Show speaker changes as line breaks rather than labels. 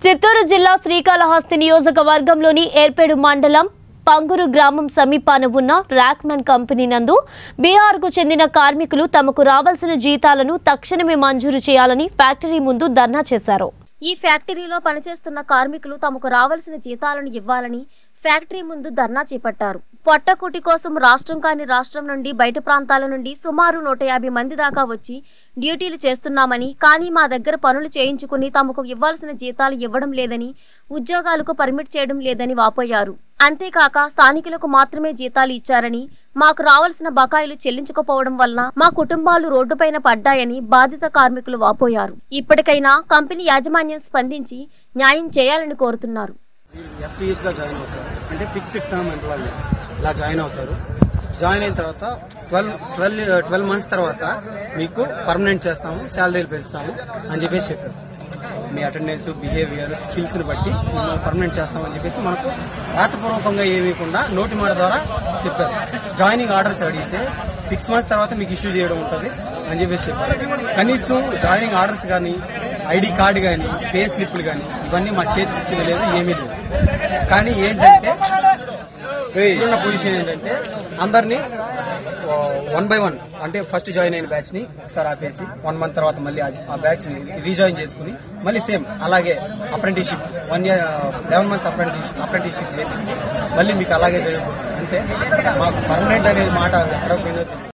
చిత్తూరు జిల్లా శ్రీకాళహస్తి నియోజకవర్గంలోని ఏర్పేడు మండలం పంగురు గ్రామం సమీపాన ఉన్న ర్యాక్మెన్ కంపెనీ నందు బీహార్కు చెందిన కార్మికులు తమకు రావాల్సిన జీతాలను తక్షణమే మంజూరు చేయాలని ఫ్యాక్టరీ ముందు ధర్నా చేశారు
ఈ ఫ్యాక్టరీలో పనిచేస్తున్న కార్మికులు తమకు రావాల్సిన జీతాలను ఇవ్వాలని ఫ్యాక్టరీ ముందు ధర్నా చేపట్టారు పొట్టకూటి కోసం రాష్ట్రం కాని రాష్ట్రం నుండి బయట ప్రాంతాల నుండి సుమారు నూట యాభై మంది దాకా వచ్చి డ్యూటీలు చేస్తున్నామని కానీ మా దగ్గర పనులు చేయించుకుని తమకు ఇవ్వాల్సిన జీతాలు ఇవ్వడం లేదని ఉద్యోగాలకు పర్మిట్ చేయడం లేదని వాపోయారు అంతేకాక స్థానికులకు మాత్రమే జీతాలు ఇచ్చారని మాకు రావాల్సిన బకాయిలు చెల్లించకపోవడం వలన మా కుటుంబాలు రోడ్డుపైన పడ్డాయని బాధిత కార్మికులు వాపోయారు ఇప్పటికైనా కంపెనీ యాజమాన్యం స్పందించి న్యాయం చేయాలని కోరుతున్నారు
ఎఫ్టీఎస్ గా జాయిన్ అవుతారు అంటే ఫిక్స్డ్ టర్మ్ ఎంప్లాయ్మెంట్ ఇలా జాయిన్ అవుతారు జాయిన్ అయిన తర్వాత ట్వెల్వ్ ట్వెల్వ్ ట్వెల్వ్ మంత్స్ తర్వాత మీకు పర్మనెంట్ చేస్తాము శాలరీలు పెంచుతాము అని చెప్పేసి చెప్పారు మీ అటెండెన్స్ బిహేవియర్ స్కిల్స్ ని బట్టి మిమ్మల్ని పర్మనెంట్ చేస్తామని చెప్పేసి మనకు రాతపూర్వకంగా ఏమీయకుండా నోటి మాట ద్వారా చెప్పారు జాయినింగ్ ఆర్డర్స్ అడిగితే సిక్స్ మంత్స్ తర్వాత మీకు ఇష్యూ చేయడం ఉంటుంది అని చెప్పేసి చెప్పారు కనీసం జాయినింగ్ ఆర్డర్స్ కానీ ఐడి కార్డు కానీ పే స్లిప్లు కానీ ఇవన్నీ మా చేతికి ఇచ్చేది లేదు ఏమీ లేదు కానీ ఏంటంటే ఇప్పుడున్న పొజిషన్ ఏంటంటే అందరినీ వన్ బై వన్ అంటే ఫస్ట్ జాయిన్ అయిన బ్యాచ్ ని ఒకసారి ఆపేసి వన్ మంత్ తర్వాత మళ్ళీ ఆ- ఆ బ్యాచ్ ని రీజాయిన్ చేసుకుని మళ్ళీ సేమ్ అలాగే apprenticeship one year eleven months apprentice apprenticeship చేపించి మళ్ళీ మీకు అలాగే జరుగుతుంది అంటే మాకు పర్మనెంట్ అనేది మాట ఎక్కడ పోయినో తెలియదు